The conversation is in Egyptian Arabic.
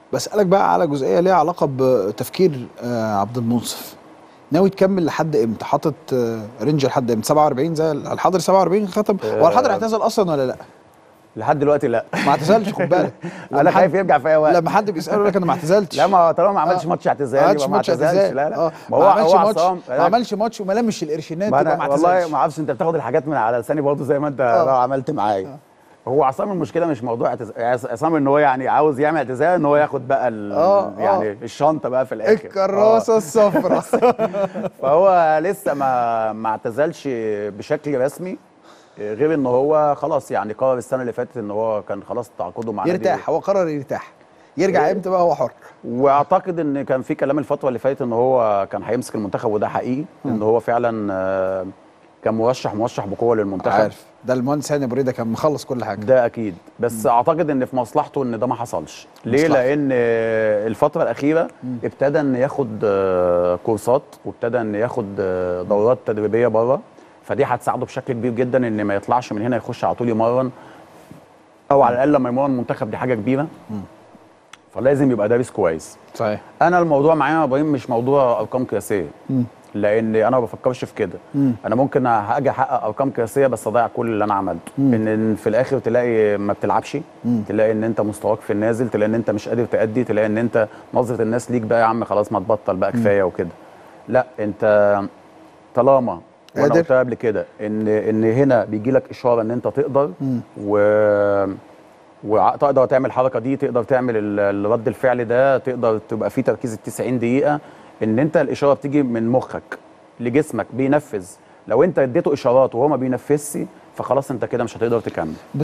بسالك بقى على جزئيه ليها علاقه بتفكير آه، عبد المنصف ناوي تكمل لحد امتى حاطط آه، رينج لحد امتى 47 زي الحضري 47 ختم هو الحضري اعتزل اصلا ولا لا لحد دلوقتي لا ما اعتزلش خد بالك انا لما خايف حد- يرجع في اي وقت لما حد بيساله يقول لك انا ما اعتزلتش لا ما طالما ما عملش آه. ماتش ما اعتزال عملش يبقى ما ماتش اعتزلش اعتزال لا لا آه. ما ما هو عملش هو ماتش عصام ما عملش ماتش وملامش القرشينات ما يبقى ما انا والله اعتزلش ما اعرفش انت بتاخد الحاجات من على لساني برضه زي ما انت آه. بقى عملت معايا هو عصام المشكله مش موضوع اعتزال عصام ان هو يعني عاوز يعمل اعتزال ان هو ياخد بقى ال... آه، آه. يعني الشنطه بقى في الاخر الكراسه الصفراء فهو لسه ما ما اعتزلش بشكل رسمي غير ان هو خلاص يعني قرر السنه اللي فاتت ان هو كان خلاص تعاقده مع نادي- يرتاح هو قرر يرتاح يرجع امتى بقى هو حر واعتقد ان كان في كلام الفتره اللي فاتت ان هو كان هيمسك المنتخب وده حقيقي ان هو فعلا آه، كان مرشح مرشح بقوه للمنتخب عارف ده المهندس هاني بريده كان مخلص كل حاجه ده اكيد بس اعتقد ان في مصلحته ان ده ما حصلش ليه مصلحته. لان آه، الفتره الاخيره ابتدى ان ياخد آه، كورسات وابتدى ان ياخد آه، دورات تدريبيه بره فدي هتساعده بشكل كبير جدا ان ما يطلعش من هنا يخش على طول يمرن او على الاقل لما يمرن المنتخب دي حاجه كبيره فلازم يبقى دارس كويس صحيح انا الموضوع معايا يا ابراهيم مش موضوع ارقام قياسيه لان انا ما بفكرش في كده انا ممكن هاجي احقق ارقام قياسيه بس اضيع كل اللي انا عملته ان إن في الاخر تلاقي ما بتلعبش تلاقي ان انت مستواك في النازل تلاقي ان انت مش قادر تأدي تلاقي ان انت نظره الناس ليك بقى يا عم خلاص ما تبطل بقى كفايه وكده لا انت طالما وانا قادر. قلتها قبل كده ان ان هنا بيجي لك اشاره ان انت تقدر و وتقدر تعمل الحركه دي تقدر تعمل ال- الرد الفعل ده تقدر تبقى في تركيز ال 90 دقيقه ان انت الاشاره بتيجي من مخك لجسمك بينفذ لو انت اديته اشارات وهو ما بينفذش فخلاص انت كده مش هتقدر تكمل